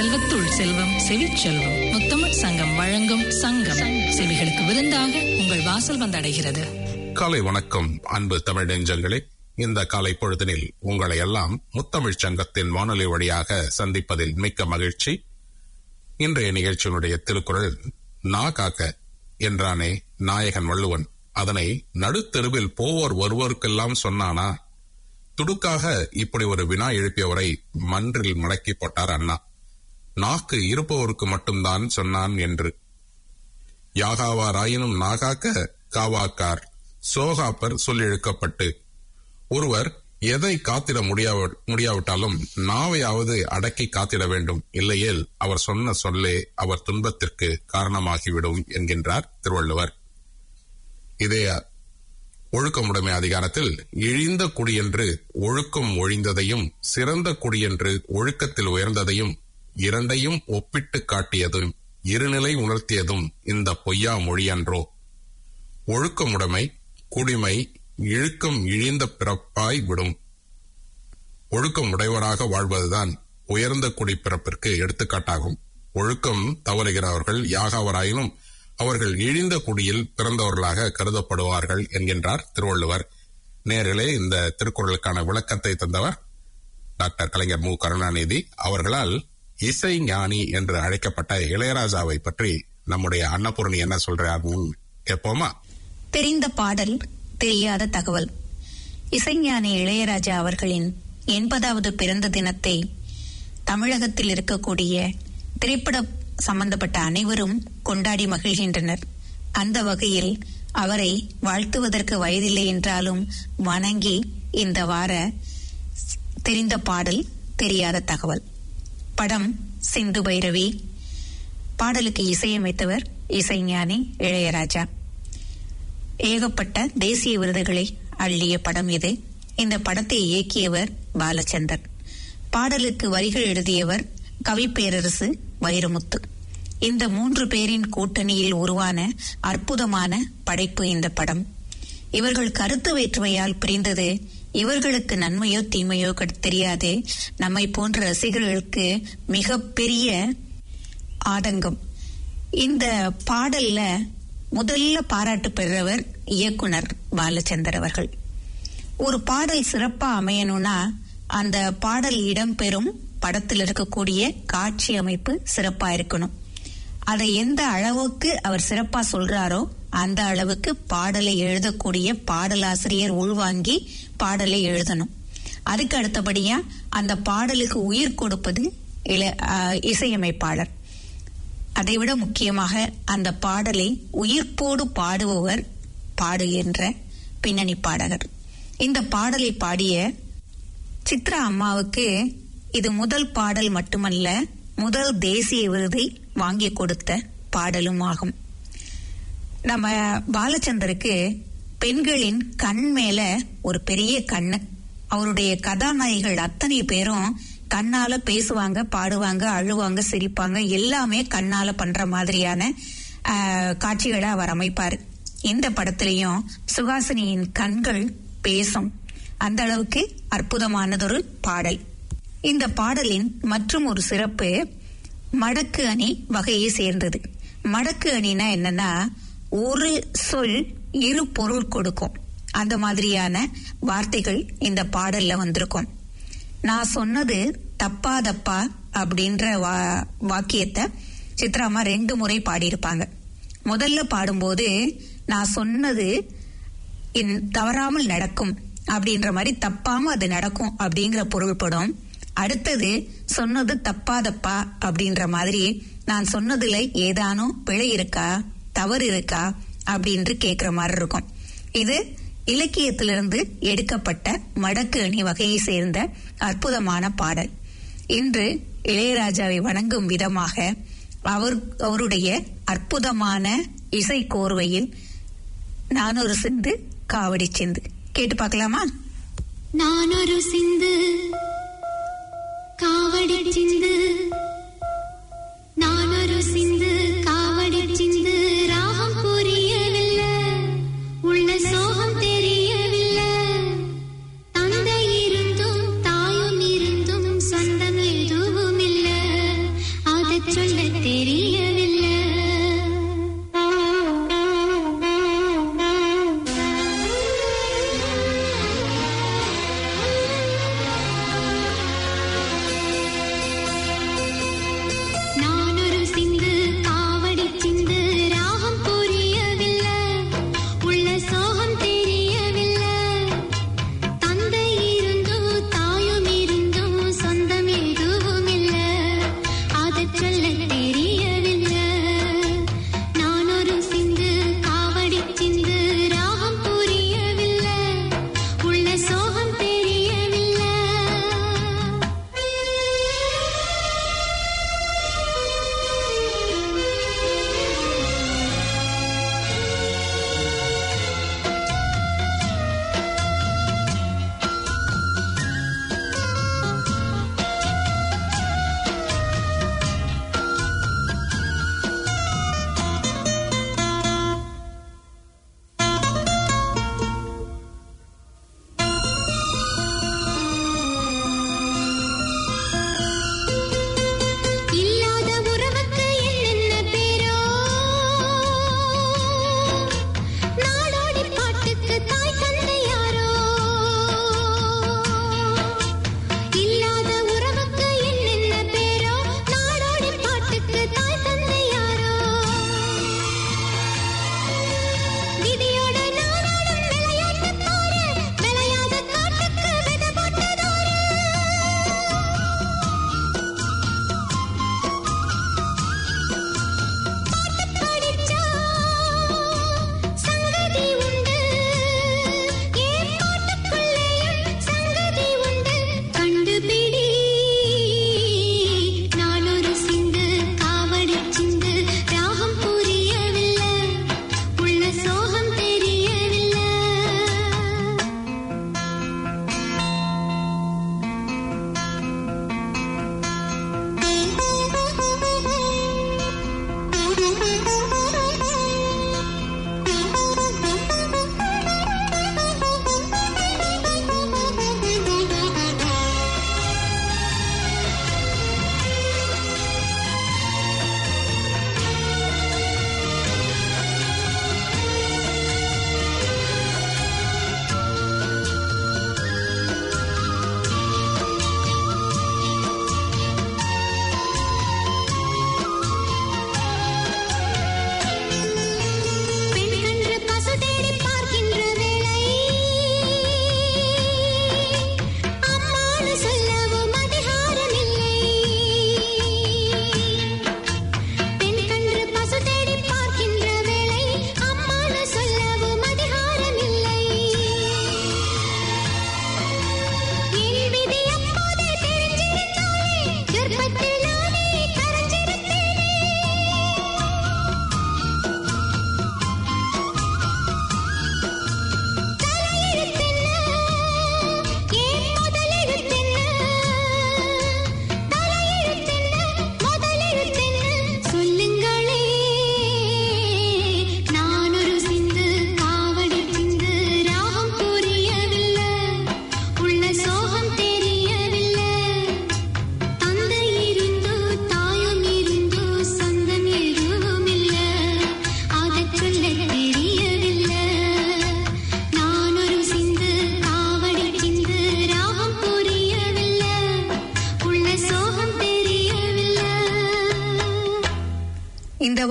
செல்வத்துள் செல்வம் செவிச் செல்வம் முத்தமிழ் சங்கம் வழங்கும் சங்கம் செவிகளுக்கு விருந்தாக உங்கள் வாசல் வந்தடைகிறது காலை வணக்கம் அன்பு தமிழ் நெஞ்சங்களே இந்த காலை பொழுதினில் உங்களை எல்லாம் முத்தமிழ்ச் சங்கத்தின் வானொலி வழியாக சந்திப்பதில் மிக்க மகிழ்ச்சி இன்றைய நிகழ்ச்சியினுடைய திருக்குறள் நா காக்க என்றானே நாயகன் வள்ளுவன் அதனை நடுத்தெருவில் போவோர் ஒருவருக்கெல்லாம் சொன்னானா துடுக்காக இப்படி ஒரு வினா எழுப்பியவரை மன்றில் மடக்கி போட்டார் அண்ணா நாக்கு இருப்பவருக்கு மட்டும்தான் சொன்னான் என்று யாகாவாராயினும் நாகாக்க காவாக்கார் சோகாப்பர் சொல்லிழுக்கப்பட்டு ஒருவர் எதை காத்திட முடியாவ முடியாவிட்டாலும் நாவையாவது அடக்கி காத்திட வேண்டும் இல்லையேல் அவர் சொன்ன சொல்லே அவர் துன்பத்திற்கு காரணமாகிவிடும் என்கின்றார் திருவள்ளுவர் இதே ஒழுக்கமுடைமை அதிகாரத்தில் இழிந்த குடியென்று ஒழுக்கம் ஒழிந்ததையும் சிறந்த குடியென்று ஒழுக்கத்தில் உயர்ந்ததையும் இரண்டையும் ஒப்பிட்டு காட்டியதும் இருநிலை உணர்த்தியதும் இந்த பொய்யா மொழியன்றோ ஒழுக்கமுடைமை குடிமை இழுக்கம் இழிந்த பிறப்பாய் விடும் ஒழுக்கம் உடையவராக வாழ்வதுதான் உயர்ந்த குடி பிறப்பிற்கு எடுத்துக்காட்டாகும் ஒழுக்கம் தவறுகிறவர்கள் யாகாவராயினும் அவர்கள் இழிந்த குடியில் பிறந்தவர்களாக கருதப்படுவார்கள் என்கின்றார் திருவள்ளுவர் நேரிலே இந்த திருக்குறளுக்கான விளக்கத்தை தந்தவர் டாக்டர் கலைஞர் மு கருணாநிதி அவர்களால் இசை ஞானி என்று அழைக்கப்பட்ட இளையராஜாவை பற்றி நம்முடைய அன்னபூர்ணி என்ன சொல்றாருன்னு கேட்போமா தெரிந்த பாடல் தெரியாத தகவல் இசைஞானி இளையராஜா அவர்களின் எண்பதாவது பிறந்த தினத்தை தமிழகத்தில் இருக்கக்கூடிய திரைப்பட சம்பந்தப்பட்ட அனைவரும் கொண்டாடி மகிழ்கின்றனர் அந்த வகையில் அவரை வாழ்த்துவதற்கு வயதில்லை என்றாலும் வணங்கி இந்த வார தெரிந்த பாடல் தெரியாத தகவல் படம் சிந்து பைரவி பாடலுக்கு இசையமைத்தவர் இசைஞானி இளையராஜா ஏகப்பட்ட தேசிய விருதுகளை அள்ளிய படம் இது இந்த படத்தை இயக்கியவர் பாலச்சந்தர் பாடலுக்கு வரிகள் எழுதியவர் கவிப்பேரரசு வைரமுத்து இந்த மூன்று பேரின் கூட்டணியில் உருவான அற்புதமான படைப்பு இந்த படம் இவர்கள் கருத்து வேற்றுமையால் பிரிந்தது இவர்களுக்கு நன்மையோ தீமையோ தெரியாது நம்மை போன்ற ரசிகர்களுக்கு மிகப்பெரிய ஆதங்கம் இந்த பாடல்ல முதல்ல பாராட்டு பெற்றவர் இயக்குனர் பாலச்சந்தர் அவர்கள் ஒரு பாடல் சிறப்பா அமையணும்னா அந்த பாடல் இடம்பெறும் படத்தில் இருக்கக்கூடிய காட்சி அமைப்பு சிறப்பா இருக்கணும் அதை எந்த அளவுக்கு அவர் சிறப்பா சொல்றாரோ அந்த அளவுக்கு பாடலை எழுதக்கூடிய பாடலாசிரியர் உள்வாங்கி பாடலை எழுதணும் அதுக்கு அடுத்தபடியா அந்த பாடலுக்கு உயிர் கொடுப்பது இசையமைப்பாளர் அதைவிட முக்கியமாக அந்த பாடலை உயிர்ப்போடு பாடுபவர் பாடுகின்ற பின்னணி பாடகர் இந்த பாடலை பாடிய சித்ரா அம்மாவுக்கு இது முதல் பாடல் மட்டுமல்ல முதல் தேசிய விருதை வாங்கி கொடுத்த பாடலும் ஆகும் நம்ம பாலச்சந்தருக்கு பெண்களின் கண் மேல ஒரு பெரிய கண்ணு அவருடைய கதாநாயகிகள் அத்தனை பேரும் கண்ணால பேசுவாங்க பாடுவாங்க அழுவாங்க சிரிப்பாங்க எல்லாமே கண்ணால பண்ற மாதிரியான காட்சிகளை அவர் அமைப்பார் இந்த படத்திலையும் சுகாசினியின் கண்கள் பேசும் அந்த அளவுக்கு அற்புதமானதொரு பாடல் இந்த பாடலின் மற்றும் ஒரு சிறப்பு மடக்கு அணி வகையை சேர்ந்தது மடக்கு அணினா என்னன்னா ஒரு சொல் இரு பொருள் கொடுக்கும் அந்த மாதிரியான வார்த்தைகள் இந்த பாடல்ல வந்திருக்கும் நான் சொன்னது தப்பா தப்பா அப்படின்ற வாக்கியத்தை சித்ராமா ரெண்டு முறை பாடியிருப்பாங்க முதல்ல பாடும்போது நான் சொன்னது தவறாமல் நடக்கும் அப்படின்ற மாதிரி தப்பாம அது நடக்கும் அப்படிங்கிற பொருள்படும் அடுத்தது சொன்னது தப்பா தப்பா அப்படின்ற மாதிரி நான் சொன்னதுல ஏதானும் பிழை இருக்கா தவறு இருக்கா அப்படின்று கேக்குற மாதிரி இருக்கும் இது இலக்கியத்திலிருந்து எடுக்கப்பட்ட மடக்கு அணி வகையை சேர்ந்த அற்புதமான பாடல் இன்று இளையராஜாவை வணங்கும் விதமாக அவர் அவருடைய அற்புதமான இசை கோர்வையில் நான் ஒரு சிந்து காவடி சிந்து கேட்டு பார்க்கலாமா நான் ஒரு சிந்து காவடி சிந்து நான் ஒரு சிந்து காவடி சிந்து ராகம் புரியவில்லை உள்ள சோகம் தெரியவில்லை தந்தை இருந்தும் தாயும் இருந்தும் சொந்தம் எதுவும் இல்ல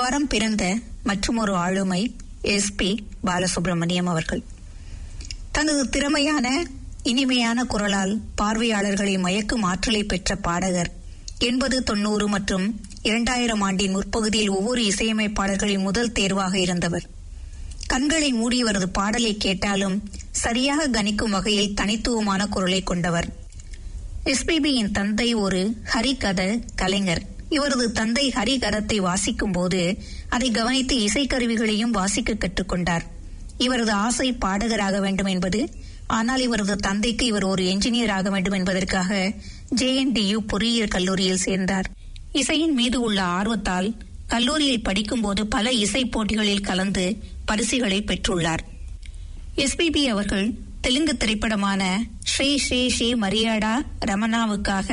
வாரம் பிறந்த மற்றுமொரு ஆளுமை எஸ் பி பாலசுப்ரமணியம் அவர்கள் தனது திறமையான இனிமையான குரலால் பார்வையாளர்களை மயக்கும் ஆற்றலை பெற்ற பாடகர் எண்பது தொண்ணூறு மற்றும் இரண்டாயிரம் ஆண்டின் முற்பகுதியில் ஒவ்வொரு இசையமைப்பாளர்களின் முதல் தேர்வாக இருந்தவர் கண்களை மூடியவரது பாடலை கேட்டாலும் சரியாக கணிக்கும் வகையில் தனித்துவமான குரலை கொண்டவர் எஸ்பிபியின் தந்தை ஒரு ஹரிகத கலைஞர் இவரது தந்தை ஹரிகரத்தை வாசிக்கும் போது அதை கவனித்து இசைக்கருவிகளையும் வாசிக்க கற்றுக்கொண்டார் இவரது ஆசை பாடகராக வேண்டும் என்பது ஆனால் இவரது தந்தைக்கு இவர் ஒரு என்ஜினியர் ஆக வேண்டும் என்பதற்காக ஜேஎன்டியு பொறியியல் கல்லூரியில் சேர்ந்தார் இசையின் மீது உள்ள ஆர்வத்தால் கல்லூரியில் படிக்கும்போது பல இசை போட்டிகளில் கலந்து பரிசுகளை பெற்றுள்ளார் எஸ்பிபி அவர்கள் தெலுங்கு திரைப்படமான ஸ்ரீ ஸ்ரீ ஸ்ரீ மரியாடா ரமணாவுக்காக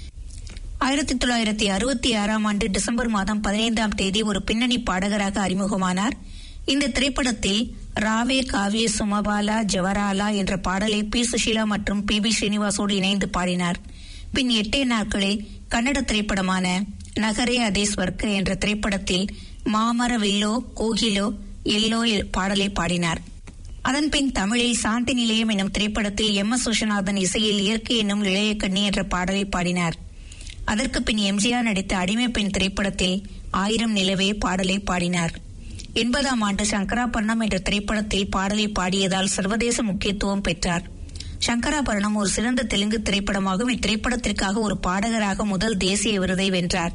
ஆயிரத்தி தொள்ளாயிரத்தி அறுபத்தி ஆறாம் ஆண்டு டிசம்பர் மாதம் பதினைந்தாம் தேதி ஒரு பின்னணி பாடகராக அறிமுகமானார் இந்த திரைப்படத்தில் ராவே காவிய சுமபாலா ஜவராலா என்ற பாடலை பி சுஷீலா மற்றும் பி பி ஸ்ரீனிவாசோடு இணைந்து பாடினார் பின் எட்டே நாட்களில் கன்னட திரைப்படமான நகரே அதே ஸ்வர்க்க என்ற திரைப்படத்தில் மாமர வில்லோ கோகிலோ எல்லோ பாடலை பாடினார் அதன்பின் தமிழில் சாந்தி நிலையம் எனும் திரைப்படத்தில் எம் எஸ் விஸ்வநாதன் இசையில் இயற்கை என்னும் இளைய கண்ணி என்ற பாடலை பாடினார் அதற்கு பின் எம்ஜிஆர் நடித்த அடிமை பெண் திரைப்படத்தில் ஆயிரம் நிலவே பாடலை பாடினார் எண்பதாம் ஆண்டு சங்கராபரணம் என்ற திரைப்படத்தில் பாடலை பாடியதால் சர்வதேச முக்கியத்துவம் பெற்றார் சங்கராபரணம் ஒரு சிறந்த தெலுங்கு திரைப்படமாகும் இத்திரைப்படத்திற்காக ஒரு பாடகராக முதல் தேசிய விருதை வென்றார்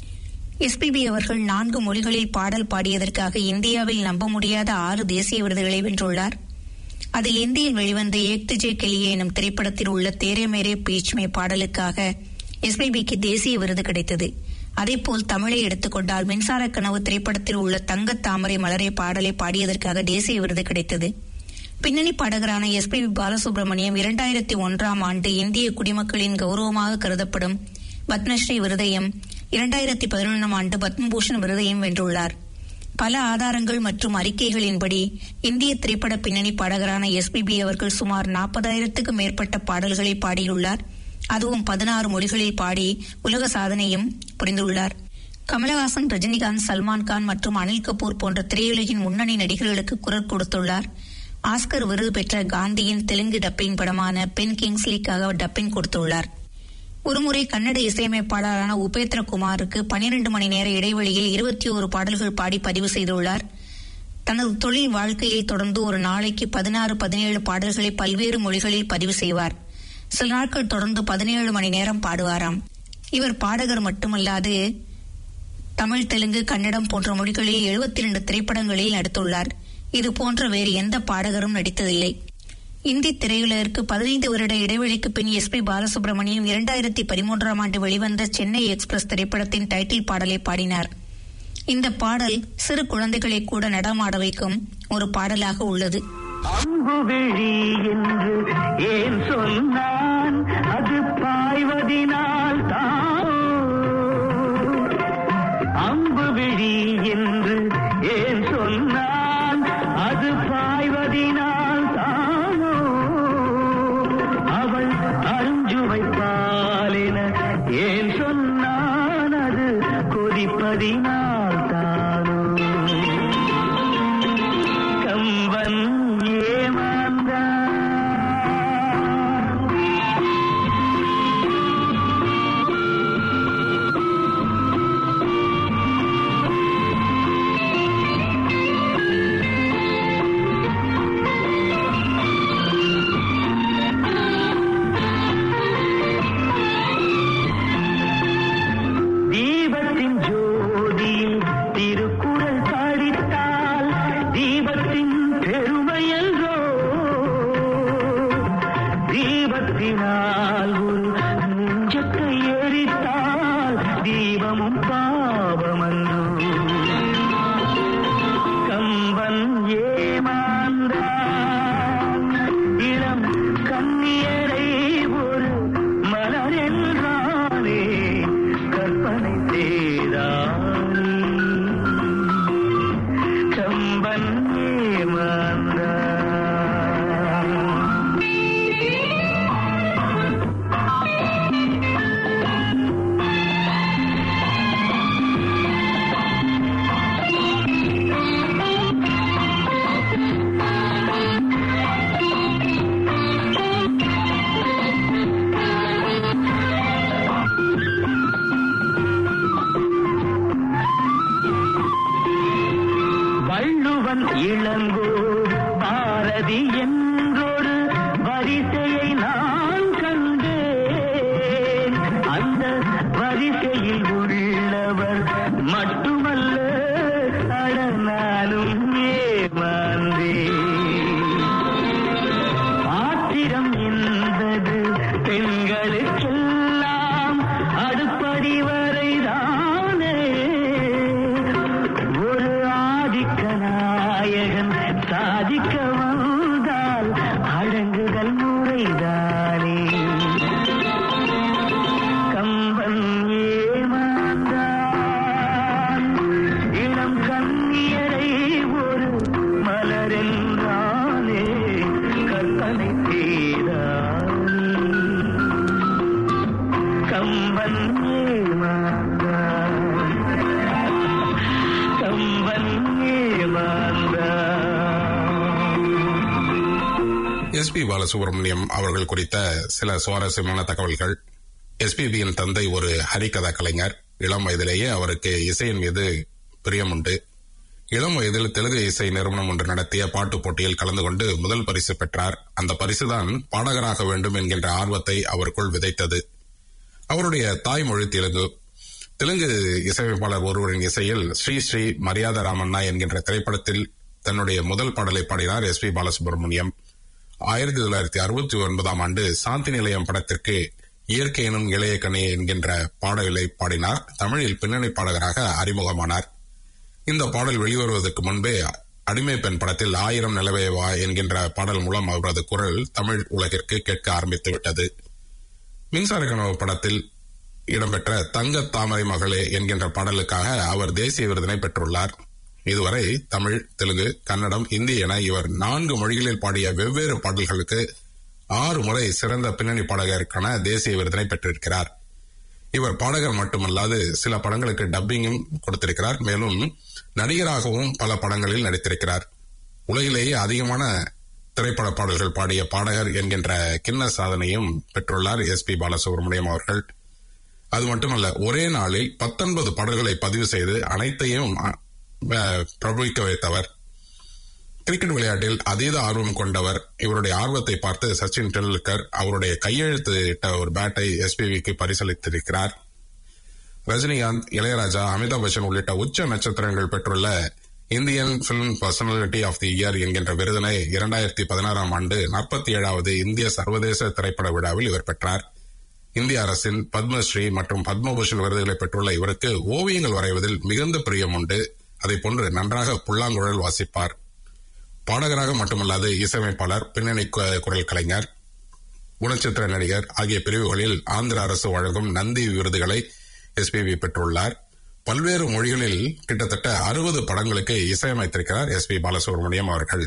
எஸ்பிபி அவர்கள் நான்கு மொழிகளில் பாடல் பாடியதற்காக இந்தியாவில் நம்ப முடியாத ஆறு தேசிய விருதுகளை வென்றுள்ளார் அதில் இந்தியில் வெளிவந்த ஏக் துஜே கெலியே எனும் திரைப்படத்தில் உள்ள தேரே மேரே பீச்மே பாடலுக்காக எஸ்பிபிக்கு தேசிய விருது கிடைத்தது அதேபோல் தமிழை எடுத்துக்கொண்டால் மின்சார கனவு திரைப்படத்தில் உள்ள தங்கத் தாமரை மலரே பாடலை பாடியதற்காக தேசிய விருது கிடைத்தது பின்னணி பாடகரான எஸ் பி பாலசுப்ரமணியம் இரண்டாயிரத்தி ஒன்றாம் ஆண்டு இந்திய குடிமக்களின் கௌரவமாக கருதப்படும் பத்மஸ்ரீ விருதையும் இரண்டாயிரத்தி பதினொன்றாம் ஆண்டு பத்மபூஷன் விருதையும் வென்றுள்ளார் பல ஆதாரங்கள் மற்றும் அறிக்கைகளின்படி இந்திய திரைப்பட பின்னணி பாடகரான எஸ்பிபி அவர்கள் சுமார் நாற்பதாயிரத்துக்கும் மேற்பட்ட பாடல்களை பாடியுள்ளார் அதுவும் பதினாறு மொழிகளில் பாடி உலக சாதனையும் புரிந்துள்ளார் கமலஹாசன் ரஜினிகாந்த் சல்மான் கான் மற்றும் அனில் கபூர் போன்ற திரையுலகின் முன்னணி நடிகர்களுக்கு குரல் கொடுத்துள்ளார் ஆஸ்கர் விருது பெற்ற காந்தியின் தெலுங்கு டப்பிங் படமான பென் கிங்ஸ்லிக்காக டப்பிங் கொடுத்துள்ளார் ஒருமுறை கன்னட இசையமைப்பாளரான உபேந்திர குமாருக்கு பனிரெண்டு மணி நேர இடைவெளியில் இருபத்தி ஒரு பாடல்கள் பாடி பதிவு செய்துள்ளார் தனது தொழில் வாழ்க்கையை தொடர்ந்து ஒரு நாளைக்கு பதினாறு பதினேழு பாடல்களை பல்வேறு மொழிகளில் பதிவு செய்வார் சில நாட்கள் தொடர்ந்து பதினேழு மணி நேரம் பாடுவாராம் இவர் பாடகர் மட்டுமல்லாது தமிழ் தெலுங்கு கன்னடம் போன்ற மொழிகளில் எழுபத்தி இரண்டு திரைப்படங்களில் நடித்துள்ளார் இது போன்ற வேறு எந்த பாடகரும் நடித்ததில்லை இந்தி திரையுலகிற்கு பதினைந்து வருட இடைவெளிக்கு பின் எஸ் பி பாலசுப்ரமணியம் இரண்டாயிரத்தி பதிமூன்றாம் ஆண்டு வெளிவந்த சென்னை எக்ஸ்பிரஸ் திரைப்படத்தின் டைட்டில் பாடலை பாடினார் இந்த பாடல் சிறு குழந்தைகளை கூட நடமாட வைக்கும் ஒரு பாடலாக உள்ளது அம்புவிழி என்று ஏன் சொன்னான் அது பாய்வதினால் தான் அம்புவிழி என்று ஏன் சொன்னான் அது பாய்வதினால் தானோ அவள் அருஞ்சுவை பாலின ஏன் சொன்னான் அது கொதிப்பதினால் தானோ கம்பன் ஏமாந்தான் தீபத்தின் ஜோதியில் திருக்குறள் பாடித்தால் தீபத்தின் பெருமையன்றோ தீபத்தினால் ஒரு நெஞ்சத்தை எரித்தால் தீபமும் பாவமன்றோ கம்பன் ஏமாந்தான் இளம் கண்ணியரை ஒரு மலர் என்றானே கற்பனை செய்தானே கம்பன் ஏமாந்தான் வீரம் என்பது பெண்களுக்கெல்லாம் அடுப்படி வரைதானே ஒரு ஆதிக்க நாயகன் சாதிக்க வந்தால் அடங்குதல் முறைதானே கம்பன் ஏமாந்தான் இளம் கண்ணியரை ஒரு மலரென்றானே கற்பனை செய்தானே கம்பன் ஏமாந்தான் கம்பன் ஏமாந்தான் எஸ் பி பாலசுப்ரமணியம் அவர்கள் குறித்த சில சுவாரஸ்யமான தகவல்கள் எஸ்பிபியின் தந்தை ஒரு ஹரிகதா கலைஞர் இளம் வயதிலேயே அவருக்கு இசையின் மீது பிரியம் உண்டு இளம் வயதில் தெலுங்கு இசை நிறுவனம் ஒன்று நடத்திய பாட்டு போட்டியில் கலந்து கொண்டு முதல் பரிசு பெற்றார் அந்த பரிசுதான் பாடகராக வேண்டும் என்கின்ற ஆர்வத்தை அவருக்குள் விதைத்தது அவருடைய தாய்மொழி தெலுங்கு தெலுங்கு இசையமைப்பாளர் ஒருவரின் இசையில் ஸ்ரீ ஸ்ரீ மரியாத ராமண்ணா என்கின்ற திரைப்படத்தில் தன்னுடைய முதல் பாடலை பாடினார் எஸ் பி பாலசுப்ரமணியம் ஆயிரத்தி தொள்ளாயிரத்தி அறுபத்தி ஒன்பதாம் ஆண்டு சாந்தி நிலையம் படத்திற்கு இயற்கை எனும் இளைய கனி என்கின்ற பாடலை பாடினார் தமிழில் பின்னணி பாடகராக அறிமுகமானார் இந்த பாடல் வெளிவருவதற்கு முன்பே அடிமை பெண் படத்தில் ஆயிரம் நிலவே வா என்கின்ற பாடல் மூலம் அவரது குரல் தமிழ் உலகிற்கு கேட்க ஆரம்பித்து விட்டது மின்சார கனவு படத்தில் இடம்பெற்ற தங்க தாமரை மகளே என்கின்ற பாடலுக்காக அவர் தேசிய விருதினை பெற்றுள்ளார் இதுவரை தமிழ் தெலுங்கு கன்னடம் இந்தி என இவர் நான்கு மொழிகளில் பாடிய வெவ்வேறு பாடல்களுக்கு ஆறு முறை சிறந்த பின்னணி பாடகருக்கான தேசிய விருதினை பெற்றிருக்கிறார் இவர் பாடகர் மட்டுமல்லாது சில படங்களுக்கு டப்பிங்கும் கொடுத்திருக்கிறார் மேலும் நடிகராகவும் பல படங்களில் நடித்திருக்கிறார் உலகிலேயே அதிகமான திரைப்பட பாடல்கள் பாடிய பாடகர் என்கின்ற கிண்ண சாதனையும் பெற்றுள்ளார் எஸ் பி பாலசுப்ரமணியம் அவர்கள் அது மட்டுமல்ல ஒரே நாளில் பத்தொன்பது பாடல்களை பதிவு செய்து அனைத்தையும் அ, அ, பிரபவிக்க வைத்தவர் கிரிக்கெட் விளையாட்டில் அதீத ஆர்வம் கொண்டவர் இவருடைய ஆர்வத்தை பார்த்து சச்சின் டெண்டுல்கர் அவருடைய கையெழுத்து இட்ட ஒரு பேட்டை எஸ்பிவிக்கு பரிசளித்திருக்கிறார் ரஜினிகாந்த் இளையராஜா அமிதாப் பச்சன் உள்ளிட்ட உச்ச நட்சத்திரங்கள் பெற்றுள்ள Indian film personality of the year என்கின்ற விருதினை இரண்டாயிரத்தி பதினாறாம் ஆண்டு நாற்பத்தி ஏழாவது இந்திய சர்வதேச திரைப்பட விழாவில் இவர் பெற்றார் இந்திய அரசின் பத்மஸ்ரீ மற்றும் பத்மபூஷன் விருதுகளை பெற்றுள்ள இவருக்கு ஓவியங்கள் வரைவதில் மிகுந்த பிரியம் உண்டு அதை போன்று நன்றாக புல்லாங்குழல் வாசிப்பார் பாடகராக மட்டுமல்லாது இசையமைப்பாளர் பின்னணி கு- குரல் கலைஞர் குணச்சித்திர நடிகர் ஆகிய பிரிவுகளில் ஆந்திர அரசு வழங்கும் நந்தி விருதுகளை எஸ்பிபி பெற்றுள்ளார் பல்வேறு மொழிகளில் கிட்டத்தட்ட அறுபது படங்களுக்கு இசையமைத்திருக்கிறார் எஸ் பி பாலசுப்ரமணியம் அவர்கள்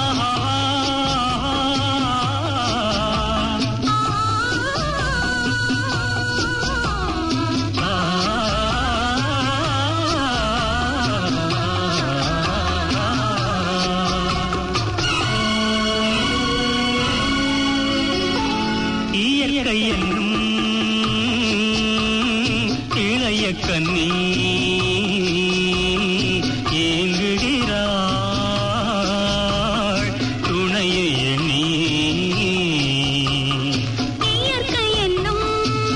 இயற்கை என்னும் இளைய கண்ணி ஏங்குகிறாள் துணையை எண்ணி இயற்கை என்னும்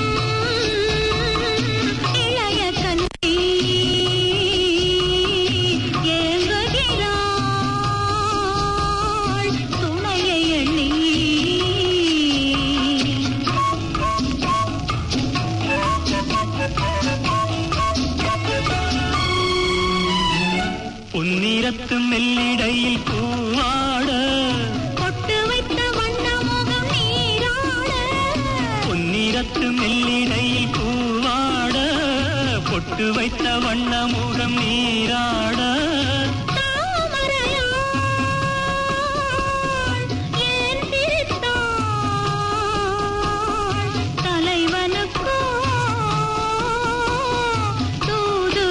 இளைய கண்ணி ஏங்குகிறாள் துணையை எண்ணி பொன்னிறத்து மெல்லிடையில் பூவாட பொட்டு வைத்த வண்ண முகம் நீராட பொன்னிறத்து மெல்லிடையில் பூவாட பொட்டு வைத்த வண்ண முகம் நீராட தாமரையாள் ஏன் சிரித்தாள் தலைவனுக்கோ தூது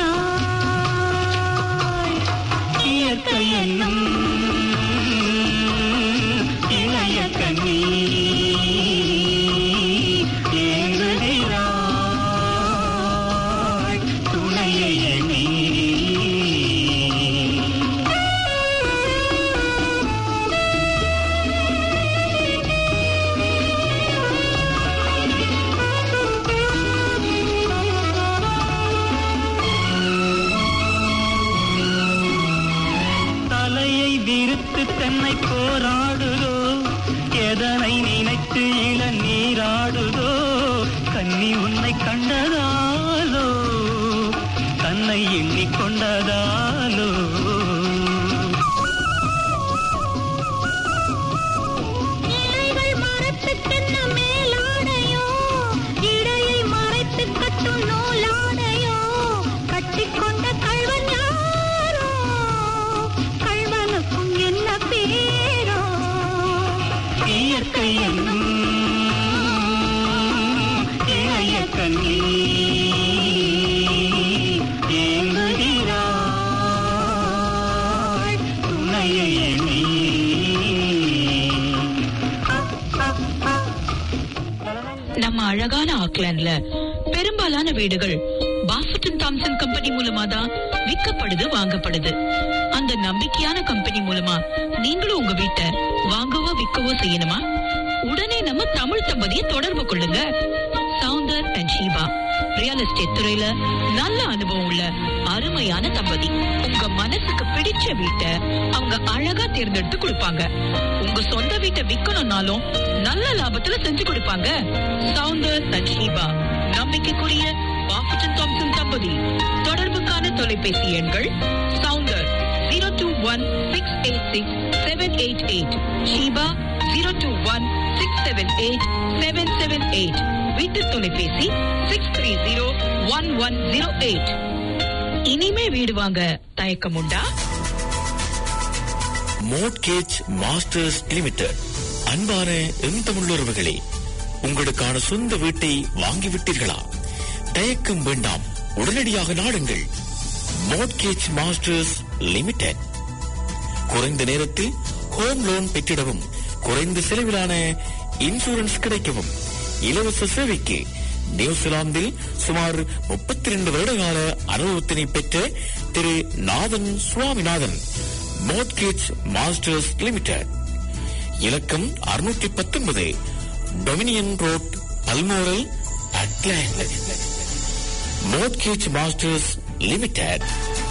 விட்டாள் இயற்கை என்னும் இளைய கண்ணி ஏங்குகிறாள் துணையை எண்ணி கண்ணனை நினைத்து இள நீராடுதோ கன்னி உன்னை கண்டதாலோ தன்னை எண்ணிக் கொண்டதாலோ இலைகள் மரத்துக்கென்ன மேலாடையோ இடையை மறைத்து கட்டும் நூலாடையோ கட்டிக்கொண்ட கள்வன் யாரோ கள்வனுக்கும் என்ன பேரோ இயற்கை என்னும் இளைய கண்ணி ஏங்குகிறாள் துணையை எண்ணி நம்ம அழகான ஆக்லாண்ட்ல பெரும்பாலான வீடுகள் பாஃபட்டன் தாம்சன் கம்பெனி மூலமா தான் விற்கப்படுது வாங்கப்படுது அந்த நம்பிக்கையான கம்பெனி மூலமா நீங்களும் உங்க வீட்டை வாங்கவோ விற்கவோ செய்யணுமா உடனே நம்ம தமிழ் தம்பதியை தொடர்பு கொள்ளுங்க Soundar and Sheeba real estate துறையில நல்ல அனுபவம் உள்ள அருமையான தம்பதி உங்க மனசுக்கு பிடிச்ச வீட்டை அவங்க அழகா தேர்ந்தெடுத்து கொடுப்பாங்க உங்க சொந்த வீட்டை விக்கணும்னாலும் நல்ல லாபத்துல செஞ்சு கொடுப்பாங்க சவுந்தர் அண்ட் ஷீபா நம்பிக்கைக்குரிய பாஃபட்டன் தாம்சன் தம்பதி தொடர்புக்கான தொலைபேசி எண்கள் Soundar zero two one six eight six seven eight eight Sheeba zero two one six seven eight seven seven eight வீட்டு தொலைபேசி six three zero one one zero eight இனிமே வீடு வாங்க தயக்கம் உண்டா மோட்கேஜ் மாஸ்டர்ஸ் லிமிடெட் அன்பான எம் தமிழுறவுகளே உங்களுக்கான சொந்த வீட்டை வாங்கிவிட்டீர்களா தயக்கம் வேண்டாம் உடனடியாக நாடுங்கள் மோட்கேஜ் மாஸ்டர்ஸ் லிமிடெட் குறைந்த நேரத்தில் ஹோம் லோன் பெற்றிடவும் குறைந்த செலவிலான இன்சூரன்ஸ் கிடைக்கவும் இலவச சேவைக்கு நியூசிலாந்தில் சுமார் முப்பத்தி ரெண்டு வருடகால அனுபவத்தினை பெற்ற Thiru Nathan Swaminathan Mortgage Masters Limited இலக்கம் அறுநூற்றி பத்தொன்பது Dominion Road Balmoral Auckland Mortgage Masters Limited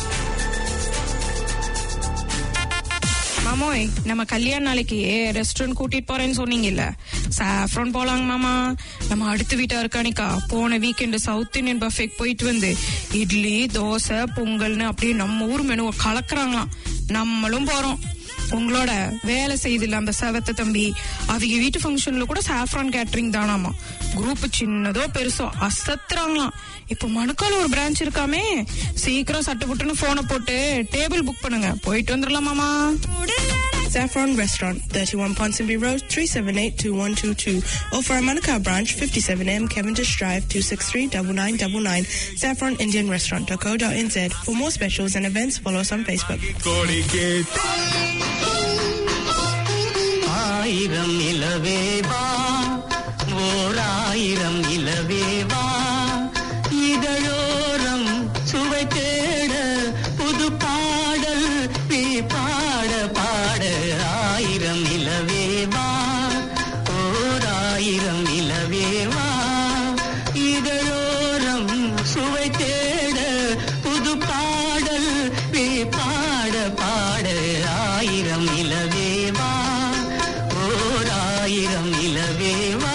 மாமோய் நம்ம கல்யாண நாளைக்கு ரெஸ்டாரண்ட் கூட்டிட்டு போறேன்னு சொன்னீங்கல்ல சாஃப்ரான் போலாங்க மாமா நம்ம அடுத்த வீட்டா இருக்கானிக்கா போன வீக்கெண்டு சவுத் இந்தியன் பஃபேக்கு போயிட்டு வந்து இட்லி தோசை பொங்கல்னு அப்படியே நம்ம ஊர் மெனுவை கலக்குறாங்களாம் நம்மளும் போறோம் உங்களோட வேலை செய்தில்ல அந்த செவத்த தம்பி அவங்க வீட்டு ஃபங்க்ஷன்ல கூட சாஃப்ரான் கேட்டரிங் தானாமா குரூப் சின்னதோ பெருசோ அசத்துறாங்களாம் இப்போ மணுக்கால ஒரு பிரான்ச் இருக்காமே சீக்கிரம் சட்டு புட்டுன்னு போனை போட்டு டேபிள் புக் பண்ணுங்க போயிட்டு வந்துடலாம் மாமா Saffron Restaurant, 31 Ponsonby Road, 378-2122. Or for our Manukau branch, 57M Cavendish Drive, 263-9999. Saffron Indian Restaurant.co.nz. For more specials and events, follow us on Facebook. ஆயிரம் இலவேவா ஓர் ஆயிரம் இலவேவா இதழோரம் சுவை தேட புது பாடல் நீ பாட பாட ஆயிரம் இலவேவா ஓர் ஆயிரம் இலவேவா இதழோரம் சுவை தேட புது பாடல் நீ பாட பாட ஆயிரம் இலவேவா ஓர் ஆயிரம் இலவேவா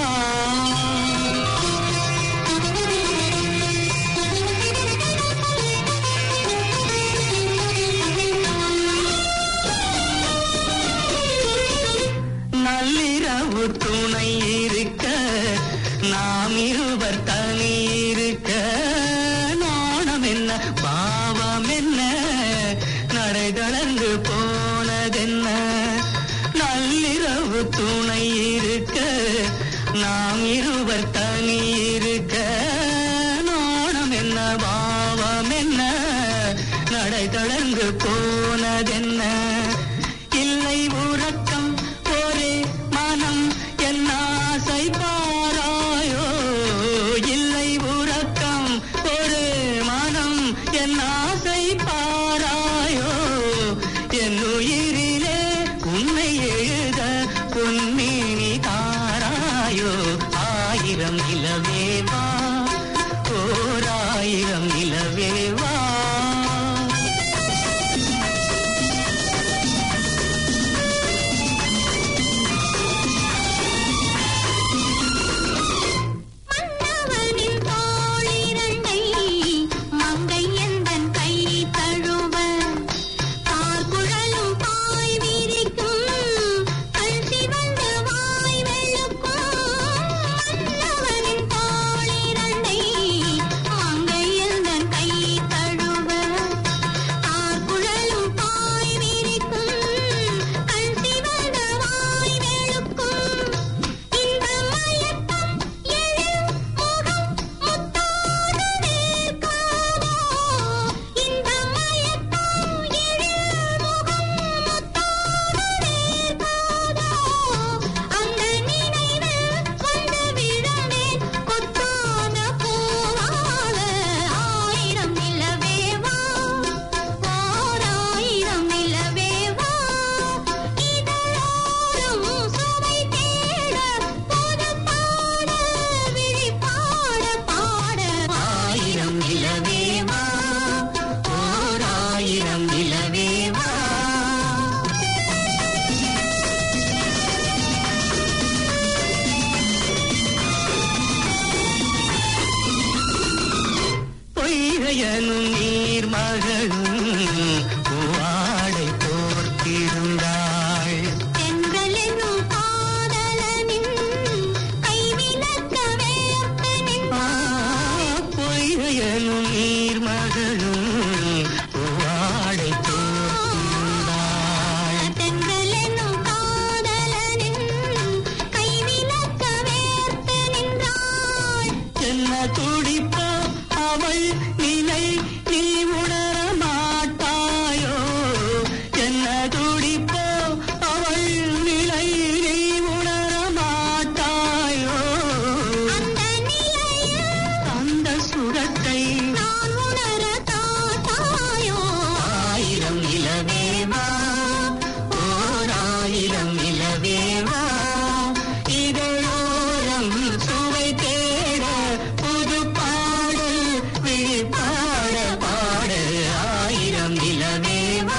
நள்ளிரவு துணை இருக்க நாம் இருவர் தனி இருக்க நாணம் என்ன பாவம் என்ன நடை தளர்ந்து போனதென்ன நள்ளிரவு துணை இருக்க நாம் இருவர் தனி இருக்க நாணம் என்ன பாவம் என்ன நடை தளர்ந்து போனதென்ன இல்லை உறக்கம் ஒரே மனம் என் ஆசை பாராயோ இல்லை உறக்கம் ஒரு மனம் என் ஆசை பாராயோ என் உயிரிலே உன்னை எழுத பொன்மேனி தாராயோ ஆயிரம் இலவேவா ஓர் ஆயிரம் இலவேவா பொய்கையனும் நீர்மகளும் பூவாடை போர்த்திருந்தாள் தென்றலென்னும் காதலனின் கைவிலக்க வேர்த்து நின்றாள். பொய்கையனும் நீர்மகளும் பூவாடை போர்த்திருந்தாள் தென்றலென்னும் காதலனின் கைவிலக்க வேர்த்து நின்றாள். என்ன துடிப்போ அவள் நிலை நீ உணர மாட்டாயோ என்ன துடிப்போ அவள் நிலை நீ உணர மாட்டாயோ அந்த நிலையில் அந்த சுகத்தை நான் உணர தாத்தாயோ. ஆயிரம் இளவேவா ஓர் ஆயிரம் இளவேவா இதழோரம் சுவை தேட புது பாடல் விழிப்பாட பாட ஆயிரம் இளவேவா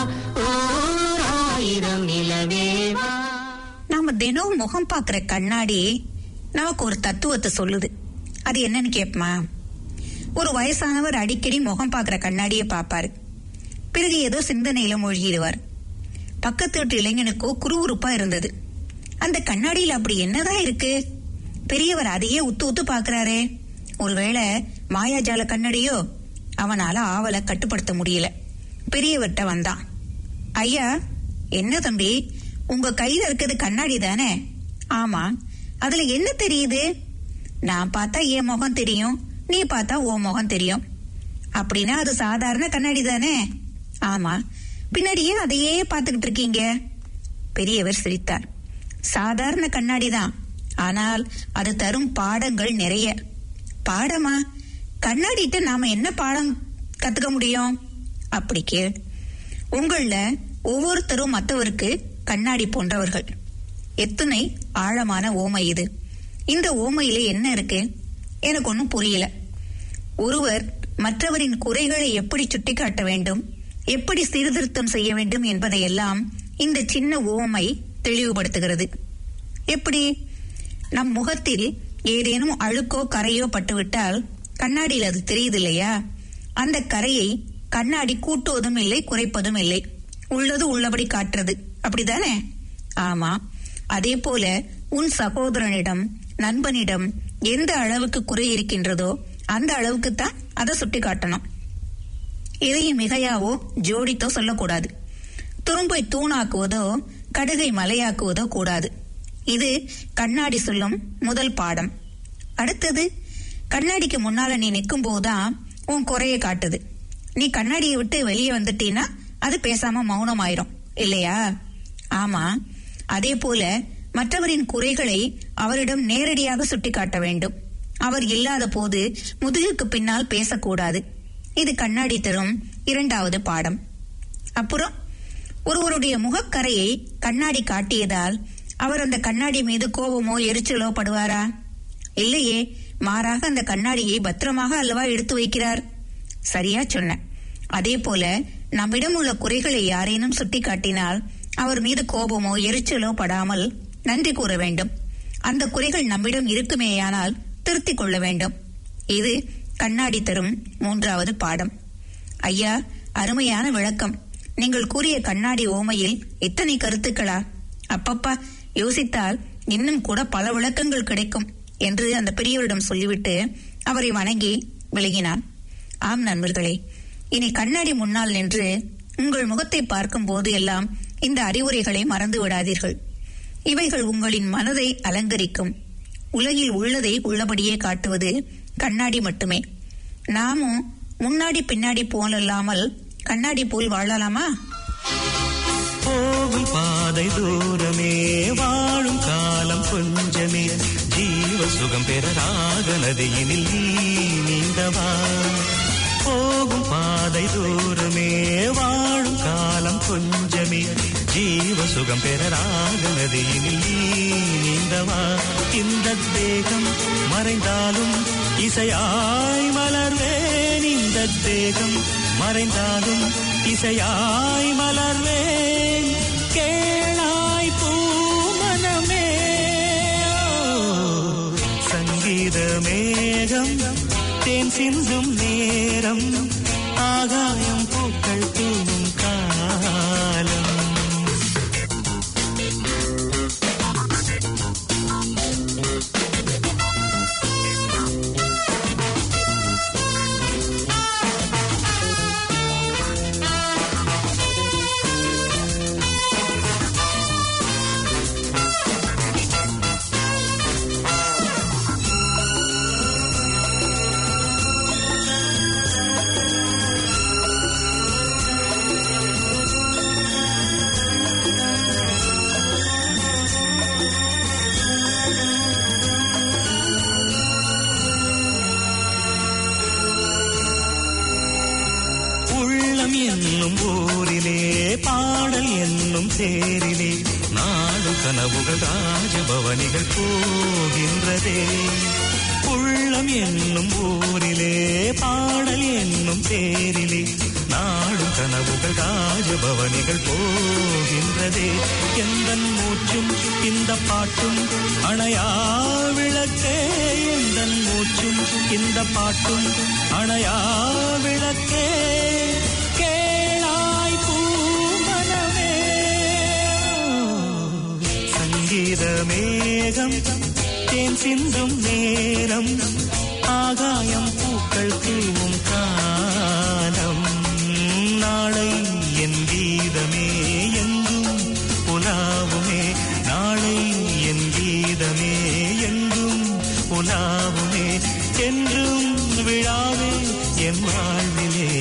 ஓர் ஆயிரம் இளவேவா நாம தினம் முகம் பார்க்கிற கண்ணாடி நமக்கு ஒரு தத்துவத்தை சொல்லுது அது என்னன்னு கேப்பமா ஒரு வயசானவர் அடிக்கடி முகம் பார்க்கிற கண்ணாடியை பார்ப்பாரு பிறகு ஏதோ சிந்தனையில மூழ்கிடுவார் பக்கத்து வீட்டு இளைஞனுக்கோ குறுகுறுப்பா இருந்தது அந்த கண்ணாடியில அப்படி என்னதான் இருக்கு பெரியவர் அதையே உத்து உத்து பாக்குறாரே ஒருவேளை மாயாஜால கண்ணாடியோ அவனால ஆவலை கட்டுப்படுத்த முடியல பெரியவர்கிட்ட வந்தான் ஐயா என்ன தம்பி உங்க கையில இருக்கிறது கண்ணாடி தானே ஆமா அதுல என்ன தெரியுது நான் பார்த்தா என் முகம் தெரியும் நீ பார்த்தா உன் முகம் தெரியும் அப்படின்னா அது சாதாரண கண்ணாடி தானே ஆமா பின்னாடியே அதையே பார்த்துக்கிட்டு இருக்கீங்க பெரியவர் சிரித்தார் சாதாரண கண்ணாடி தான் ஆனால் அது தரும் பாடங்கள் நிறைய பாடமா கண்ணாடிட்ட நாம என்ன பாடம் கத்துக்க முடியும் அப்படி கேள் உங்கள ஒவ்வொருத்தரும் மற்றவருக்கு கண்ணாடி போன்றவர்கள் எத்தனை ஆழமான ஓமை இது இந்த ஓமையில என்ன இருக்கு எனக்கு ஒன்றும் புரியல ஒருவர் மற்றவரின் குறைகளை எப்படி சுட்டிக்காட்ட வேண்டும் எப்படி சீர்திருத்தம் செய்ய வேண்டும் என்பதையெல்லாம் இந்த சின்ன ஓமை தெளிவுபடுத்துகிறது எப்படி நம் முகத்தில் ஏதேனும் அழுக்கோ கரையோ பட்டுவிட்டால் கண்ணாடியில் அது தெரியுது இல்லையா அந்த கரையை கண்ணாடி கூட்டுவதும் இல்லை குறைப்பதும் இல்லை உள்ளது உள்ளபடி காட்டுறது அப்படிதானே ஆமா அதே போல உன் சகோதரனிடம் நண்பனிடம் எந்த அளவுக்கு குறை இருக்கின்றதோ அந்த அளவுக்கு தான் அதை சுட்டி காட்டணும் இதையும் மிகையாவோ ஜோடித்தோ சொல்லக்கூடாது துரும்பை தூணாக்குவதோ கடுகை மலையாக்குவதோ கூடாது இது கண்ணாடி சொல்லும் முதல் பாடம் அடுத்தது கண்ணாடிக்கு முன்னால நீ நிற்கும் போதுதான் உன் குறைய காட்டுது நீ கண்ணாடியை விட்டு வெளியே வந்துட்டீன்னா அது பேசாம மௌனமாயிரும் இல்லையா ஆமா அதே போல மற்றவரின் குறைகளை அவரிடம் நேரடியாக சுட்டிக்காட்ட வேண்டும் அவர் இல்லாத போது முதுகுக்கு பின்னால் பேசக்கூடாது இது கண்ணாடி தரும் இரண்டாவது பாடம் அப்புறம் ஒருவருடைய முகக்கரையை கண்ணாடி காட்டியதால் அவர் அந்த கண்ணாடி மீது கோபமோ எரிச்சலோ படுவாரா இல்லையே மாறாக அந்த கண்ணாடியை பத்திரமாக அல்லவா எடுத்து வைக்கிறார் சரியா சொன்ன அதே போல நம்மிடம் உள்ள குறைகளை யாரேனும் சுட்டிக்காட்டினால் அவர் மீது கோபமோ எரிச்சலோ படாமல் நன்றி கூற வேண்டும் அந்த குறைகள் நம்மிடம் இருக்குமேயானால் திருத்திக் கொள்ள வேண்டும் இது கண்ணாடி தரும் மூன்றாவது பாடம் ஐயா அருமையான விளக்கம் நீங்கள் கூறிய கண்ணாடி ஓமையில் எத்தனை கருத்துக்களா அப்பப்பா யோசித்தால் இன்னும் கூட பல விளக்கங்கள் கிடைக்கும் என்று அந்த பெரியவரிடம் சொல்லிவிட்டு அவரை வணங்கி விலகினான் ஆம் நண்பர்களே இனி கண்ணாடி முன்னால் நின்று உங்கள் முகத்தை பார்க்கும் போது எல்லாம் இந்த அறிவுரைகளை மறந்து விடாதீர்கள் இவைகள் உங்களின் மனதை அலங்கரிக்கும் உலகில் உள்ளதை உள்ளபடியே காட்டுவது கண்ணாடி மட்டுமே நாமும் முன்னாடி பின்னாடி போலல்லாமல் கண்ணாடி போல் வாழலாமா போகும் பாதை தூரமே வாழும் காலம் கொஞ்சமே ஜீவ சுகம் பெற ராக நதியினில் நீ நீந்தவா போகும் பாதை தூரமே வாழும் காலம் கொஞ்சமே ஜீவ சுகம் பெற ராக நதியினில் நீ நீந்தவா இந்த தேகம் மறைந்தாலும் இசையாய் மலர்வேன் இந்த தேகம் மறைந்தாலும் இசையாய் மலர்வேன் கேளாய் பூமனமே சங்கீத மேகம் தேன் சிந்தும் நேரம் நேரம் ஆகாயம் பூக்கள் தூவும் காலம் உள்ளம் என்னும் ஊரிலே பாடல் என்னும் தேரிலே நாடு கனவுகள் ராஜபவனிகள் போகின்றதே உள்ளம் என்னும் ஊரிலே பாடல் என்னும் தேரிலே நாடும் கனவுகள் ராஜபவனிகள் போகின்றதே எந்த மூச்சும் இந்த பாட்டும் அணையா விளக்கே எந்த மூச்சும் இந்த பாட்டும் அணையா விளக்கே கேளாய் பூமனமே சங்கீத மேகம் தேன் சிந்தும் நேரம் ஆகாயம் பூக்கள் தூவும் காலம் நாளை என் கீதமே எங்கும் உலாவுமே நாளை என் கீதமே எங்கும் உலாவுமே என்றும் விழாவே என் வாழ்விலே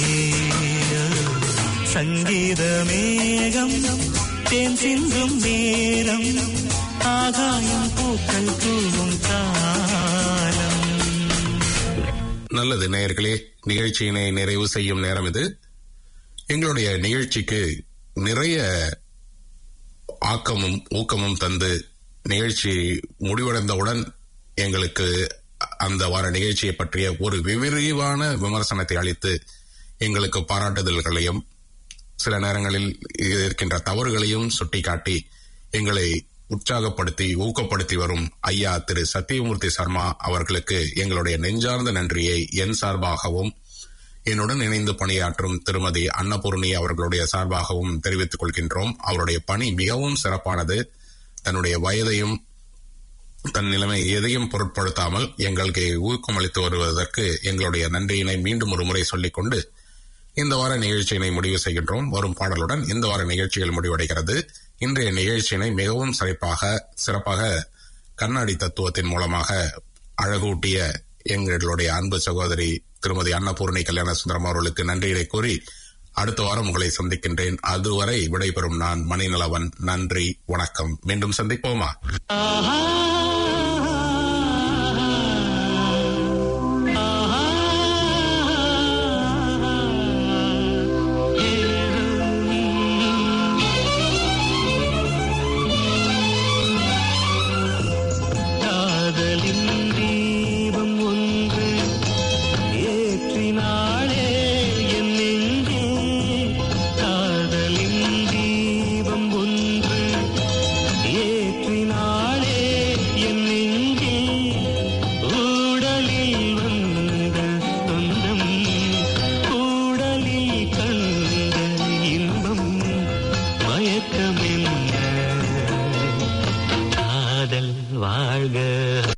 சங்கீத மேகம் தேன் சிந்தும் நேரம் ஆகாயம் பூக்கள் தூவும் காலம் நல்லது நேயர்களே நிகழ்ச்சியினை நிறைவு செய்யும் நேரம் இது எங்களுடைய நிகழ்ச்சிக்கு நிறைய ஆக்கமும் ஊக்கமும் தந்து நிகழ்ச்சி முடிவடைந்தவுடன் எங்களுக்கு அந்த வார நிகழ்ச்சியை பற்றிய ஒரு விரிவான விமர்சனத்தை அளித்து எங்களுக்கு பாராட்டுதல்களையும் சில நேரங்களில் இருக்கின்ற தவறுகளையும் சுட்டிக்காட்டி எங்களை உற்சாகப்படுத்தி ஊக்கப்படுத்தி வரும் ஐயா திரு சத்தியமூர்த்தி சர்மா அவர்களுக்கு எங்களுடைய நெஞ்சார்ந்த நன்றியை என் சார்பாகவும் என்னுடன் இணைந்து பணியாற்றும் திருமதி அன்னபூர்ணி அவர்களுடைய சார்பாகவும் தெரிவித்துக் கொள்கின்றோம் அவருடைய பணி மிகவும் சிறப்பானது தன்னுடைய வயதையும் தன் நிலைமை எதையும் பொருட்படுத்தாமல் எங்களுக்கு ஊக்கமளித்து வருவதற்கு எங்களுடைய நன்றியினை மீண்டும் ஒரு முறை சொல்லிக்கொண்டு இந்த வார நிகழ்ச்சியினை முடிவு செய்கின்றோம் வரும் பாடலுடன் இந்த வார நிகழ்ச்சிகள் முடிவடைகிறது இன்றைய நிகழ்ச்சியினை மிகவும் சிறப்பாக சிறப்பாக கண்ணாடி தத்துவத்தின் மூலமாக அழகூட்டிய எங்களுடைய அன்பு சகோதரி திருமதி அன்னபூர்ணி கல்யாண சுந்தரம் அவர்களுக்கு நன்றியை கூறி அடுத்த வாரம் உங்களை சந்திக்கின்றேன் அதுவரை விடைபெறும் நான் மணிநலவன் நன்றி வணக்கம் மீண்டும் சந்திப்போமா காதலின் தீபம் ஒன்று ஏற்றினாளே என் நெஞ்சில் காதலின் தீபம் ஒன்று ஏற்றினாளே என் நெஞ்சில் ஊடலில் வந்த சொந்தம் ஊடலில் கண்ட இன்பம் மயக்கமென்ன காதல் வாழ்க